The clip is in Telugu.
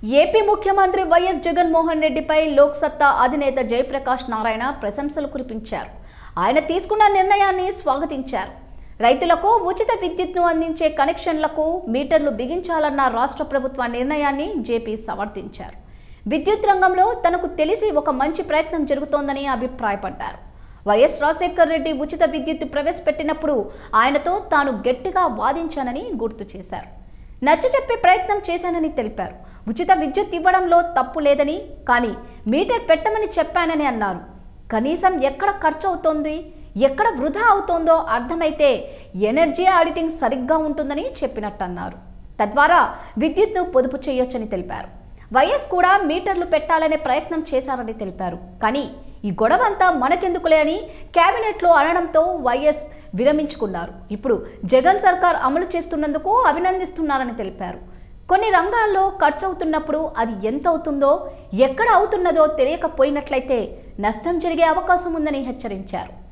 ఏపీ ముఖ్యమంత్రి వైఎస్ జగన్మోహన్ రెడ్డిపై లోక్సత్తా అధినేత జయప్రకాష్ నారాయణ ప్రశంసలు కురిపించారు ఆయన తీసుకున్న నిర్ణయాన్ని స్వాగతించారు రైతులకు ఉచిత విద్యుత్ను అందించే కనెక్షన్లకు మీటర్లు బిగించాలన్న రాష్ట్ర ప్రభుత్వ నిర్ణయాన్ని జేపీ సమర్థించారు విద్యుత్ రంగంలో తనకు తెలిసి ఒక మంచి ప్రయత్నం జరుగుతోందని అభిప్రాయపడ్డారు వైఎస్ రాజశేఖర్ రెడ్డి ఉచిత విద్యుత్ ప్రవేశపెట్టినప్పుడు ఆయనతో తాను గట్టిగా వాదించానని గుర్తు చేశారు నచ్చ చెప్పే ప్రయత్నం చేశానని తెలిపారు ఉచిత విద్యుత్ ఇవ్వడంలో తప్పు లేదని కానీ మీటర్ పెట్టమని చెప్పానని అన్నారు కనీసం ఎక్కడ ఖర్చు అవుతోంది ఎక్కడ వృధా అవుతోందో అర్థమైతే ఎనర్జీ ఆడిటింగ్ సరిగ్గా ఉంటుందని చెప్పినట్టు అన్నారు తద్వారా విద్యుత్ను పొదుపు చేయొచ్చని తెలిపారు వైఎస్ కూడా మీటర్లు పెట్టాలనే ప్రయత్నం చేశారని తెలిపారు కానీ ఈ గొడవ అంతా మనకెందుకులే అని కేబినెట్లో అనడంతో వైఎస్ విరమించుకున్నారు ఇప్పుడు జగన్ సర్కార్ అమలు చేస్తున్నందుకు అభినందిస్తున్నారని తెలిపారు కొన్ని రంగాల్లో ఖర్చు అవుతున్నప్పుడు అది ఎంత అవుతుందో ఎక్కడ అవుతున్నదో తెలియకపోయినట్లయితే నష్టం జరిగే అవకాశం ఉందని హెచ్చరించారు